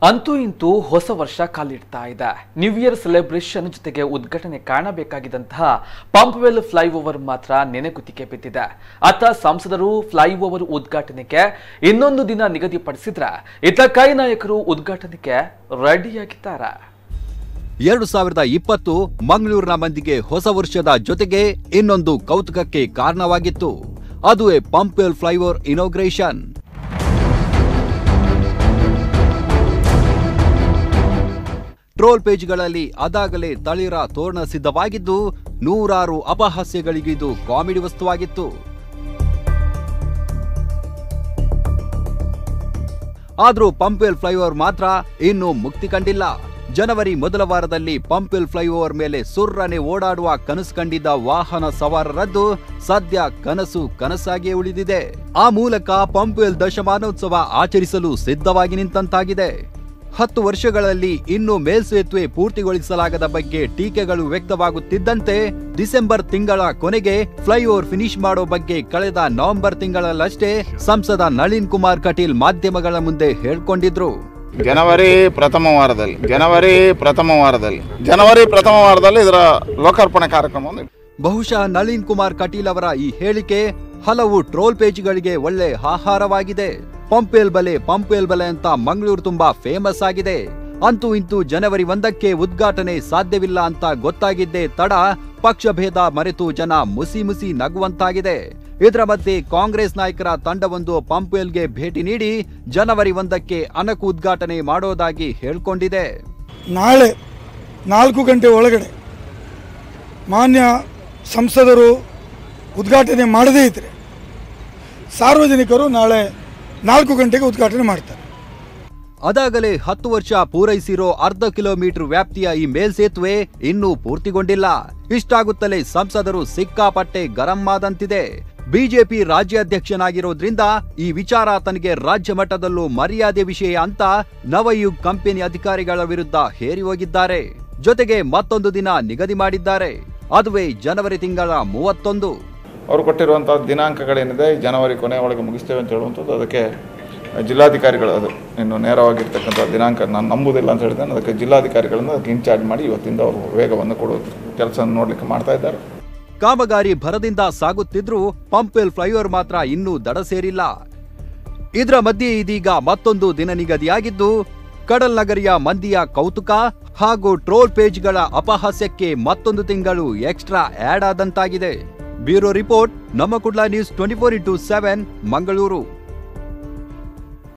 ಅಂತೂ ಇಂತೂ ಹೊಸ ವರ್ಷ ಕಾಲಿಡ್ತಾ ಇದೆ ನ್ಯೂ ಇಯರ್ ಸೆಲೆಬ್ರೇಷನ್ ಜೊತೆಗೆ ಉದ್ಘಾಟನೆ ಕಾಣಬೇಕಾಗಿದ್ದಂತಹ ಪಂಪ್ವೆಲ್ ಫ್ಲೈಓವರ್ ಮಾತ್ರ ನೆನೆಗುತ್ತಿಗೆ ಬಿದ್ದಿದೆ ಅತ್ತ ಸಂಸದರು ಫ್ಲೈಓವರ್ ಉದ್ಘಾಟನೆಗೆ ಇನ್ನೊಂದು ದಿನ ನಿಗದಿಪಡಿಸಿದ್ರೆ ಇತ್ತ ಕೈ ನಾಯಕರು ಉದ್ಘಾಟನೆಗೆ ರೆಡಿಯಾಗಿದ್ದಾರೆ ಎರಡು ಸಾವಿರದ ಇಪ್ಪತ್ತು ಮಂಗಳೂರಿನ ಮಂದಿಗೆ ಹೊಸ ವರ್ಷದ ಜೊತೆಗೆ ಇನ್ನೊಂದು ಕೌತುಕಕ್ಕೆ ಕಾರಣವಾಗಿತ್ತು ಅದುವೇ ಪಂಪ್ವೆಲ್ ಫ್ಲೈಓವರ್ ಇನೋಗ್ರೇಷನ್ ಟ್ರೋಲ್ ಪೇಜ್ಗಳಲ್ಲಿ ಅದಾಗಲೇ ತಳಿರ ತೋರಣ ಸಿದ್ಧವಾಗಿದ್ದು ನೂರಾರು ಅಪಹಾಸ್ಯಗಳಿಗಿದು ಕಾಮಿಡಿ ವಸ್ತುವಾಗಿತ್ತು ಆದ್ರೂ ಪಂಪ್ವೆಲ್ ಫ್ಲೈಓವರ್ ಮಾತ್ರ ಇನ್ನೂ ಮುಕ್ತಿ ಕಂಡಿಲ್ಲ ಜನವರಿ ಮೊದಲ ವಾರದಲ್ಲಿ ಪಂಪ್ವೆಲ್ ಫ್ಲೈಓವರ್ ಮೇಲೆ ಸುರ್ರನೆ ಓಡಾಡುವ ಕನಸು ಕಂಡಿದ್ದ ವಾಹನ ಸವಾರರದ್ದು ಸದ್ಯ ಕನಸು ಕನಸಾಗಿಯೇ ಉಳಿದಿದೆ ಆ ಮೂಲಕ ಪಂಪ್ವೆಲ್ ದಶಮಾನೋತ್ಸವ ಆಚರಿಸಲು ಸಿದ್ಧವಾಗಿ ನಿಂತಂತಾಗಿದೆ ಹತ್ತು ವರ್ಷಗಳಲ್ಲಿ ಇನ್ನೂ ಮೇಲ್ಸೇತುವೆ ಪೂರ್ತಿಗೊಳಿಸಲಾಗದ ಬಗ್ಗೆ ಟೀಕೆಗಳು ವ್ಯಕ್ತವಾಗುತ್ತಿದ್ದಂತೆ ಡಿಸೆಂಬರ್ ತಿಂಗಳ ಕೊನೆಗೆ ಫ್ಲೈಓವರ್ ಫಿನಿಶ್ ಮಾಡೋ ಬಗ್ಗೆ ಕಳೆದ ನವೆಂಬರ್ ತಿಂಗಳಲ್ಲಷ್ಟೇ ಸಂಸದ ನಳಿನ್ ಕುಮಾರ್ ಕಟೀಲ್ ಮಾಧ್ಯಮಗಳ ಮುಂದೆ ಹೇಳ್ಕೊಂಡಿದ್ರು ಜನವರಿ ಪ್ರಥಮ ವಾರದಲ್ಲಿ ಜನವರಿ ಪ್ರಥಮ ವಾರದಲ್ಲಿ ಜನವರಿ ಪ್ರಥಮ ವಾರದಲ್ಲಿ ಇದರ ಲೋಕಾರ್ಪಣೆ ಕಾರ್ಯಕ್ರಮವನ್ನು ಬಹುಶಃ ನಳಿನ್ ಕುಮಾರ್ ಕಟೀಲ್ ಅವರ ಈ ಹೇಳಿಕೆ ಹಲವು ಟ್ರೋಲ್ ಪೇಜ್ಗಳಿಗೆ ಒಳ್ಳೆ ಆಹಾರವಾಗಿದೆ ಪಂಪೇಲ್ ಬಲೆ ಪಂಪೇಲ್ ಬಲೆ ಅಂತ ಮಂಗಳೂರು ತುಂಬಾ ಫೇಮಸ್ ಆಗಿದೆ ಅಂತೂ ಇಂತೂ ಜನವರಿ ಒಂದಕ್ಕೆ ಉದ್ಘಾಟನೆ ಸಾಧ್ಯವಿಲ್ಲ ಅಂತ ಗೊತ್ತಾಗಿದ್ದೇ ತಡ ಪಕ್ಷಭೇದ ಮರೆತು ಜನ ಮುಸಿ ಮುಸಿ ನಗುವಂತಾಗಿದೆ ಇದರ ಮಧ್ಯೆ ಕಾಂಗ್ರೆಸ್ ನಾಯಕರ ತಂಡವೊಂದು ಪಂಪೇಲ್ಗೆ ಭೇಟಿ ನೀಡಿ ಜನವರಿ ಒಂದಕ್ಕೆ ಅನಕು ಉದ್ಘಾಟನೆ ಮಾಡೋದಾಗಿ ಹೇಳ್ಕೊಂಡಿದೆ ನಾಳೆ ನಾಲ್ಕು ಗಂಟೆ ಒಳಗಡೆ ಮಾನ್ಯ ಸಂಸದರು ಉದ್ಘಾಟನೆ ಮಾಡದೇ ಇದ್ದರೆ ಸಾರ್ವಜನಿಕರು ನಾಳೆ ನಾಲ್ಕು ಗಂಟೆಗೆ ಉದ್ಘಾಟನೆ ಮಾಡ್ತಾರೆ ಅದಾಗಲೇ ಹತ್ತು ವರ್ಷ ಪೂರೈಸಿರೋ ಅರ್ಧ ಕಿಲೋಮೀಟರ್ ವ್ಯಾಪ್ತಿಯ ಈ ಮೇಲ್ಸೇತುವೆ ಇನ್ನೂ ಪೂರ್ತಿಗೊಂಡಿಲ್ಲ ಇಷ್ಟಾಗುತ್ತಲೇ ಸಂಸದರು ಸಿಕ್ಕಾಪಟ್ಟೆ ಗರಂ ಆದಂತಿದೆ ಬಿಜೆಪಿ ರಾಜ್ಯಾಧ್ಯಕ್ಷನಾಗಿರೋದ್ರಿಂದ ಈ ವಿಚಾರ ತನಗೆ ರಾಜ್ಯ ಮಟ್ಟದಲ್ಲೂ ಮರ್ಯಾದೆ ವಿಷಯ ಅಂತ ನವಯುಗ್ ಕಂಪನಿ ಅಧಿಕಾರಿಗಳ ವಿರುದ್ಧ ಹೇರಿ ಹೋಗಿದ್ದಾರೆ ಜೊತೆಗೆ ಮತ್ತೊಂದು ದಿನ ನಿಗದಿ ಮಾಡಿದ್ದಾರೆ ಅದುವೇ ಜನವರಿ ತಿಂಗಳ ಮೂವತ್ತೊಂದು ಅವರು ಕೊಟ್ಟಿರುವಂಥ ದಿನಾಂಕಗಳೇನಿದೆ ಈ ಜನವರಿ ಕೊನೆಯ ಒಳಗೆ ಮುಗಿಸ್ತೇವೆ ಅಂತ ಹೇಳುವಂಥದ್ದು ಅದಕ್ಕೆ ಜಿಲ್ಲಾಧಿಕಾರಿಗಳು ಅದು ಇನ್ನು ನೇರವಾಗಿರ್ತಕ್ಕಂಥ ದಿನಾಂಕ ನಾನು ನಂಬುದಿಲ್ಲ ಅಂತ ಹೇಳಿದ್ದೇನೆ ಅದಕ್ಕೆ ಜಿಲ್ಲಾಧಿಕಾರಿಗಳನ್ನು ಅದಕ್ಕೆ ಇನ್ಚಾರ್ಜ್ ಮಾಡಿ ಇವತ್ತಿಂದ ಅವರು ವೇಗವನ್ನು ಕೊಡೋ ಕೆಲಸ ನೋಡಲಿಕ್ಕೆ ಮಾಡ್ತಾ ಇದ್ದಾರೆ ಕಾಮಗಾರಿ ಭರದಿಂದ ಸಾಗುತ್ತಿದ್ರೂ ಪಂಪೆಲ್ ಫ್ಲೈಓವರ್ ಮಾತ್ರ ಇನ್ನೂ ದಡ ಸೇರಿಲ್ಲ ಇದರ ಮಧ್ಯೆ ಇದೀಗ ಮತ್ತೊಂದು ದಿನ ನಿಗದಿಯಾಗಿದ್ದು ಕಡಲ್ ನಗರಿಯ ಮಂದಿಯ ಕೌತುಕ ಹಾಗೂ ಟ್ರೋಲ್ ಪೇಜ್ಗಳ ಅಪಹಾಸ್ಯಕ್ಕೆ ಮತ್ತೊಂದು ತಿಂಗಳು ಎಕ್ಸ್ಟ್ರಾ ಆಡ್ ಆದಂತಾಗಿದೆ bureau report Namma Kudla news twenty four into seven Mangaluru